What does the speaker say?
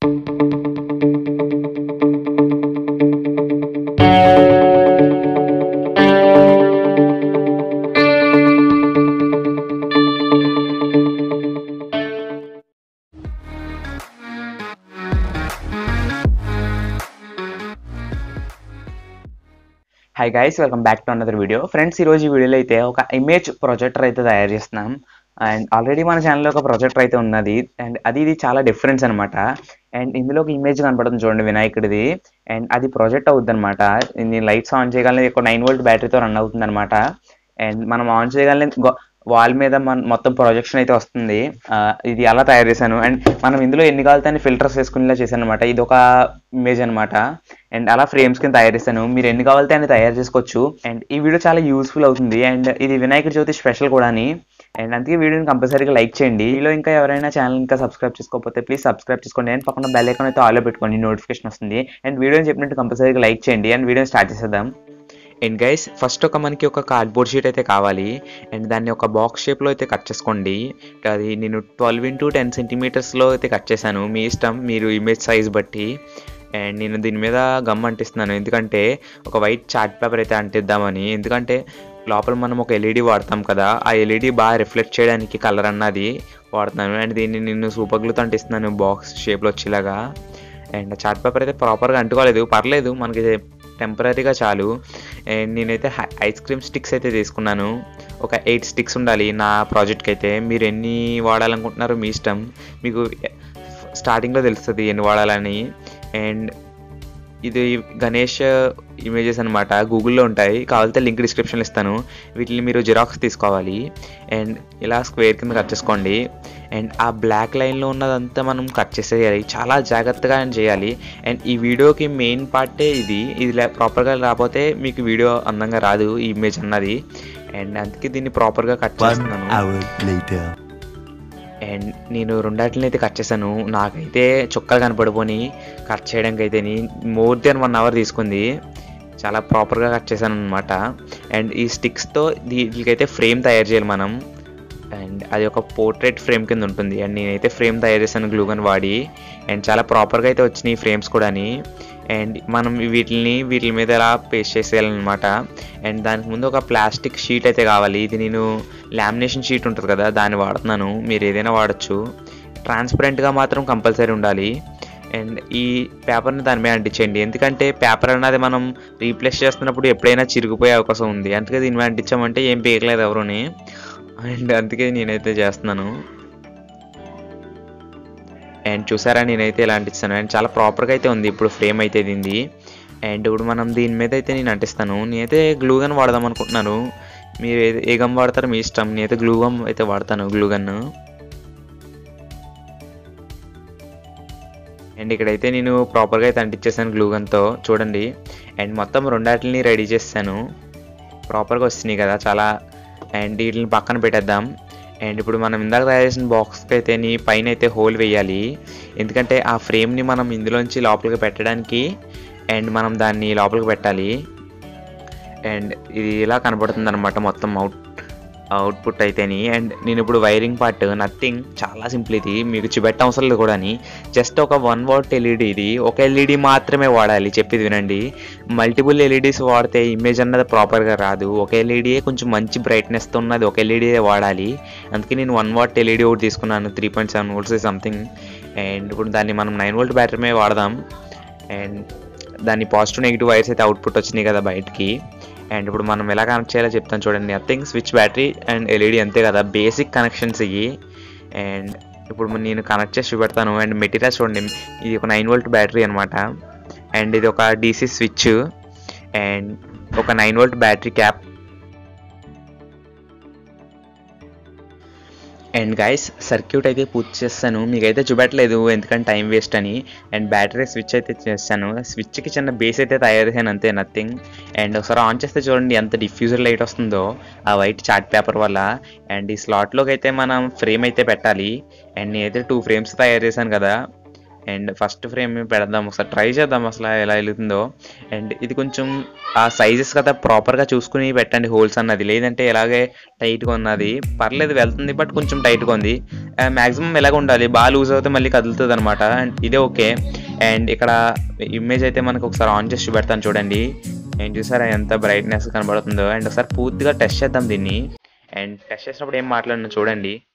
Hi guys welcome back to another video friends ఈ రోజు ఈ వీడియోలో అయితే ఒక ఇమేజ్ ప్రొజెక్టర్ అయితే తయారు చేస్తున్నాం అండ్ ఆల్రెడీ మన ఛానల్లో ఒక ప్రొజెక్టర్ అయితే ఉన్నది అండ్ అది ఇది చాలా డిఫరెన్స్ అనమాట అండ్ ఇందులో ఒక ఇమేజ్ కనపడుతుంది చూడండి వినాయకుడిది అండ్ అది ప్రొజెక్ట్ అవుతుంది అనమాట నేను లైట్స్ ఆన్ చేయగలని ఒక నైన్ వోల్ట్ బ్యాటరీతో రన్ అవుతుంది అనమాట అండ్ మనం ఆన్ చేయగలని వాల్ మీద మన మొత్తం ప్రొజెక్షన్ అయితే వస్తుంది ఆ, ఇది అలా తయారు చేశాను అండ్ మనం ఇందులో ఎన్ని కావాలితే ఫిల్టర్స్ వేసుకునేలా చేశాను అనమాట ఇది ఒక ఇమేజ్ అనమాట అండ్ అలా ఫ్రేమ్స్ కింద తయారు చేశాను మీరు ఎన్ని కావాలితే అన్ని తయారు చేసుకోవచ్చు అండ్ ఈ వీడియో చాలా యూస్ఫుల్ అవుతుంది అండ్ ఇది వినాయకుడి చవితి స్పెషల్ కూడాని అండ్ అందుకే వీడియోని కంపల్సరీగా లైక్ చేయండి వీడియో ఇంకా ఎవరైనా ఛానల్ ఇంకా సబ్స్క్రైబ్ చేసుకోకపోతే ప్లీజ్ సబ్స్క్రైబ్ చేసుకోండి అండ్ పక్కన బెల్ ఐకాన్ అయితే ఆల్లో పెట్టుకోండి నోటిఫికేషన్ వస్తుంది అండ్ వీడియోని చెప్పినట్టు కంపల్సరీగా లైక్ చేయండి అండ్ వీడియోని స్టార్ట్ చేసేద్దాం అండ్ గైస్ ఫస్ట్ ఒక మనకి ఒక కార్డ్బోర్డ్ షీట్ అయితే కావాలి అండ్ దాన్ని ఒక బాక్స్ షేప్లో అయితే కట్ చేసుకోండి అది నేను ట్వెల్వ్ ఇంటూ టెన్ సెంటీమీటర్స్లో అయితే కట్ చేశాను మీ ఇష్టం మీరు ఇమేజ్ సైజ్ బట్టి అండ్ నేను దీని మీద గమ్ అంటిస్తున్నాను ఎందుకంటే ఒక వైట్ చార్ట్ పేపర్ అయితే అంటిద్దామని ఎందుకంటే లోపల మనం ఒక ఎల్ఈడి వాడతాం కదా ఆ ఎల్ఈడి బాగా రిఫ్లెక్ట్ చేయడానికి కలర్ అన్నది వాడుతున్నాను అండ్ దీన్ని నేను సూపర్ గ్లూతో అంటిస్తున్నాను బాక్స్ షేప్లో వచ్చేలాగా అండ్ చార్ట్ పేపర్ అయితే ప్రాపర్గా అంటుకోలేదు పర్లేదు మనకి టెంపరీగా చాలు అండ్ నేనైతే ఐస్ క్రీమ్ స్టిక్స్ అయితే తీసుకున్నాను ఒక ఎయిట్ స్టిక్స్ ఉండాలి నా ప్రాజెక్ట్కి అయితే మీరు ఎన్ని వాడాలనుకుంటున్నారో మీ ఇష్టం మీకు స్టార్టింగ్లో తెలుస్తుంది ఎన్ని వాడాలని అండ్ ఇది గణేష్ ఇమేజెస్ అనమాట గూగుల్లో ఉంటాయి కావాలంటే లింక్ డిస్క్రిప్షన్లో ఇస్తాను వీటిని మీరు జిరాక్స్ తీసుకోవాలి అండ్ ఇలా స్క్వేర్ కింద కట్ చేసుకోండి అండ్ ఆ బ్లాక్ లైన్లో ఉన్నదంతా మనం కట్ చేసేయాలి చాలా జాగ్రత్తగా చేయాలి అండ్ ఈ వీడియోకి మెయిన్ పార్టే ఇది ఇది ప్రాపర్గా రాకపోతే మీకు వీడియో అందంగా రాదు ఈ ఇమేజ్ అన్నది అండ్ అందుకే దీన్ని ప్రాపర్గా కట్ One చేస్తున్నాను hour later. అండ్ నేను రెండాటిని అయితే కట్ చేశాను నాకైతే చుక్కలు కనపడిపోయి కట్ చేయడానికి అయితే మోర్ దెన్ వన్ అవర్ తీసుకుంది చాలా ప్రాపర్గా కట్ చేశాను అనమాట అండ్ ఈ స్టిక్స్తో వీటికైతే ఫ్రేమ్ తయారు చేయాలి మనం అండ్ అది ఒక పోర్ట్రేట్ ఫ్రేమ్ కింద ఉంటుంది అండ్ నేనైతే ఫ్రేమ్ తయారు చేశాను గ్లూగన్ వాడి అండ్ చాలా ప్రాపర్గా అయితే వచ్చినాయి ఫ్రేమ్స్ కూడాని అండ్ మనం వీటిని వీటి మీద ఎలా పేస్ట్ చేసేయాలన్నమాట అండ్ దానికి ముందు ఒక ప్లాస్టిక్ షీట్ అయితే కావాలి ఇది నేను లామినేషన్ షీట్ ఉంటుంది కదా దాన్ని వాడుతున్నాను మీరు ఏదైనా వాడచ్చు ట్రాన్స్పరెంట్గా మాత్రం కంపల్సరీ ఉండాలి అండ్ ఈ పేపర్ని దాని మీద అంటించండి ఎందుకంటే పేపర్ అన్నది మనం రీప్లేస్ చేస్తున్నప్పుడు ఎప్పుడైనా చిరిగిపోయే అవకాశం ఉంది అందుకే దీని మీద అంటించామంటే ఏం పీకలేదు ఎవరుని అండ్ అందుకే నేనైతే చేస్తున్నాను అండ్ చూసారా నేనైతే ఇలా అంటిస్తాను అండ్ చాలా ప్రాపర్గా అయితే ఉంది ఇప్పుడు ఫ్రేమ్ అయితే దీనిది అండ్ ఇప్పుడు మనం దీని మీద అయితే నేను అంటిస్తాను నేనైతే గ్లూ గన్ వాడదాం అనుకుంటున్నాను మీరు ఏ ఏ గమ్ వాడతారో మీ ఇష్టం నేనైతే గ్లూ గమ్ అయితే వాడతాను గ్లూ గన్ అండ్ ఇక్కడైతే నేను ప్రాపర్గా అయితే అంటించేసాను గ్లూ గన్తో చూడండి అండ్ మొత్తం రెండాటిని రెడీ చేస్తాను ప్రాపర్గా వస్తున్నాయి కదా చాలా అండ్ వీటిని పక్కన పెట్టేద్దాం అండ్ ఇప్పుడు మనం ఇందాక తయారు చేసిన బాక్స్కి అయితే నీ పైన అయితే హోల్ వేయాలి ఎందుకంటే ఆ ఫ్రేమ్ని మనం ఇందులోంచి లోపలికి పెట్టడానికి అండ్ మనం దాన్ని లోపలికి పెట్టాలి అండ్ ఇది ఇలా కనబడుతుంది అనమాట మొత్తం అవుట్ అవుట్పుట్ అయితేని అండ్ నేను ఇప్పుడు వైరింగ్ పార్ట్ నథింగ్ చాలా సింపుల్ ఇది మీకు చూపెట్ట అవసరం లేదు కూడా జస్ట్ ఒక వన్ వాట్ ఎల్ఈడి ఇది ఒక ఎల్ఈడి మాత్రమే వాడాలి చెప్పేది వినండి మల్టిపుల్ ఎల్ఈడీస్ వాడితే ఇమేజ్ అన్నది ప్రాపర్గా రాదు ఒక ఎల్ఈడియే కొంచెం మంచి బ్రైట్నెస్తో ఉన్నది ఒక ఎల్ఈడియే వాడాలి అందుకే నేను వన్ వాట్ ఎల్ఈడి ఒకటి తీసుకున్నాను three point seven volts something and ఇప్పుడు దాన్ని మనం నైన్ వోల్ట్ బ్యాటరీ వాడదాం అండ్ దాని పాజిటివ్ నెగిటివ్ వైర్స్ అయితే అవుట్పుట్ వచ్చినాయి కదా బయటికి అండ్ ఇప్పుడు మనం ఎలా కనెక్ట్ చేయాలో చెప్తాను చూడండి nothing switch battery and LED అంతే కదా బేసిక్ కనెక్షన్స్ ఇవి అండ్ ఇప్పుడు నేను కనెక్ట్ చేసి చూపెడతాను అండ్ మెటీరియల్ చూడండి ఇది ఒక నైన్ వోల్ట్ బ్యాటరీ అనమాట అండ్ ఇది ఒక డీసీ స్విచ్ అండ్ ఒక nine volt battery cap and guys circuit అయితే పూర్తి చేస్తాను మీకైతే చూపెట్టలేదు ఎందుకంటే టైం వేస్ట్ అని అండ్ బ్యాటరీ స్విచ్ అయితే చేస్తాను స్విచ్కి చిన్న బేస్ అయితే తయారు చేశాను అంతే నథింగ్ అండ్ ఒకసారి ఆన్ చేస్తే చూడండి ఎంత డిఫ్యూజర్ లైట్ వస్తుందో ఆ వైట్ చార్ట్ పేపర్ వల్ల అండ్ ఈ స్లాట్లోకి అయితే మనం ఫ్రేమ్ అయితే పెట్టాలి అండ్ నేనైతే టూ ఫ్రేమ్స్ తయారు చేశాను కదా అండ్ ఫస్ట్ ఫ్రేమ్ పెడదాం ఒకసారి ట్రై చేద్దాం అసలు ఎలా వెళ్తుందో అండ్ ఇది కొంచెం ఆ సైజెస్ కదా ప్రాపర్గా చూసుకుని పెట్టండి హోల్స్ అన్నది లేదంటే ఇలాగే టైట్గా ఉన్నది పర్లేదు వెళ్తుంది బట్ కొంచెం టైట్గా ఉంది మ్యాక్సిమం ఎలాగ ఉండాలి బాగా లూజ్ అవుతే మళ్ళీ కదులుతుంది అనమాట అండ్ ఇదే ఓకే అండ్ ఇక్కడ ఇమేజ్ అయితే మనకు ఒకసారి ఆన్ చేసి పెడతాను చూడండి అండ్ చూసారా ఎంత బ్రైట్నెస్ కనబడుతుందో అండ్ ఒకసారి పూర్తిగా టెస్ట్ చేద్దాం దీన్ని అండ్ టెస్ట్ చేసినప్పుడు ఏం మాట్లాడినా చూడండి